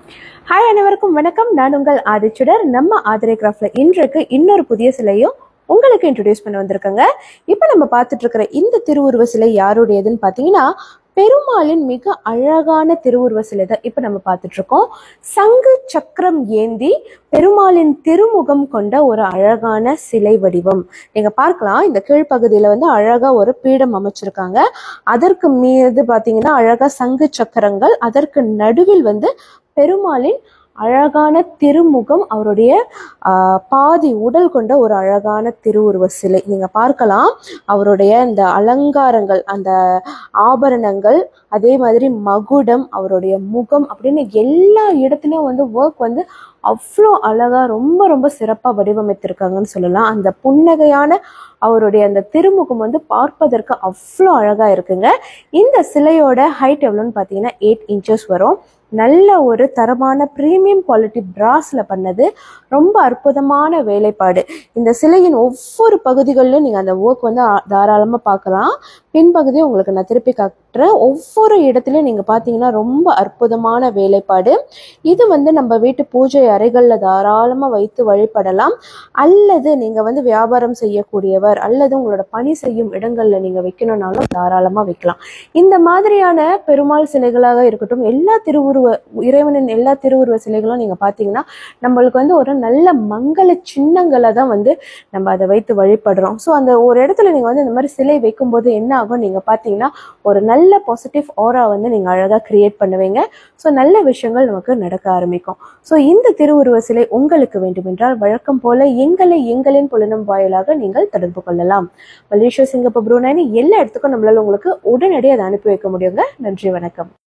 hi அனைவருக்கும் வணக்கம் நான் உங்கள் ஆதிச்சுடர் நம்ம ஆதிரை கிராஃப்ட்ல இன்றைக்கு இன்னொரு புதிய சிலையும் உங்களுக்கு இன்ட்ரடியூஸ் பண்ண வந்திருக்கேங்க இப்போ நம்ம பார்த்துட்டு இருக்கிற இந்த திருவுருவ சிலை யாருடையதுன்னு பார்த்தீங்கன்னா பெருமாளின் மிக அழகான திருவுருவ சிலை தான் இப்போ நம்ம பார்த்துட்டு இருக்கோம் சங்கு சக்கரம் ஏந்தி பெருமாளின் திருமுகம் கொண்ட ஒரு அழகான சிலை வடிவம் நீங்க பார்க்கலாம் இந்த கீழ்ப்பகுதியில வந்து அழகா ஒரு பீடம் அமைச்சிருக்காங்க அதற்கு மீது பாத்தீங்கன்னா அழகா சங்கு சக்கரங்கள் அதற்கு நடுவில் வந்து பெருமாளின் அழகான திருமுகம் அவருடைய ஆஹ், பாதி உடல் கொண்ட ஒரு அழகான திருவுருவ சிலை நீங்க பார்க்கலாம் அவருடைய இந்த அலங்காரங்கள் அந்த ஆபரணங்கள் அதே மாதிரி மகுடம் அவருடைய முகம் அப்படின்னு எல்லா இடத்துலயும் வந்து ஒர்க் வந்து அவ்வளோ அழகா ரொம்ப ரொம்ப சிறப்பா வடிவமைத்திருக்காங்கன்னு சொல்லலாம் அந்த புன்னகையான அவருடைய அந்த திருமுகம் வந்து பார்ப்பதற்கு அவ்வளோ அழகா இருக்குங்க இந்த சிலையோட ஹைட் எவ்வளோன்னு பார்த்தீங்கன்னா எயிட் இன்ச்சஸ் வரும் நல்ல ஒரு தரமான ப்ரீமியம் குவாலிட்டி பிராஸ்ல பண்ணது ரொம்ப அற்புதமான வேலைப்பாடு இந்த சிலையின் ஒவ்வொரு பகுதிகளிலும் நீங்கள் அந்த ஒர்க் வந்து ஆ- தாராளமா பார்க்கலாம் பின்பகுதியை உங்களுக்கு நான் திருப்பி காட்டுறேன் ஒவ்வொரு இடத்துலையும் நீங்கள் பார்த்தீங்கன்னா ரொம்ப அற்புதமான வேலைப்பாடு இது வந்து நம்ம வீட்டு பூஜை அறைகளில் தாராளமாக வைத்து வழிபடலாம் அல்லது நீங்கள் வந்து வியாபாரம் செய்யக்கூடியவர் அல்லது உங்களோட பணி செய்யும் இடங்களில் நீங்கள் வைக்கணும்னாலும் தாராளமாக வைக்கலாம் இந்த மாதிரியான பெருமாள் சிலைகளாக இருக்கட்டும் எல்லா திருவுருவ இறைவனின் எல்லா திருவுருவ சிலைகளும் நீங்கள் பார்த்தீங்கன்னா நம்மளுக்கு வந்து ஒரு நல்ல மங்கள சின்னங்களை தான் வந்து நம்ம அதை வைத்து வழிபடுறோம் ஸோ அந்த ஒரு இடத்துல நீங்கள் வந்து இந்த மாதிரி சிலை வைக்கும்போது என்ன ஆகும் நீங்கள் பார்த்தீங்கன்னா ஒரு நல்ல பாசிட்டிவ் ஓரா வந்து நீங்கள் அழகாக கிரியேட் பண்ணுவீங்க ஸோ நல்ல விஷயங்கள் நமக்கு நடக்க ஆரம்பிக்கும் ஸோ இந்த திருவுருவ சிலை உங்களுக்கு வேண்டுமென்றால் வழக்கம் போல எங்களை எங்களின் புலனும் வாயிலாக நீங்கள் தொடர்பு கொள்ளலாம் மலேசியா சிங்கப்பூர் புரூனேனி எல்லா இடத்துக்கும் நம்மளால உங்களுக்கு உடனடியாக அதை அனுப்பி வைக்க முடியுங்க நன்றி வணக்கம்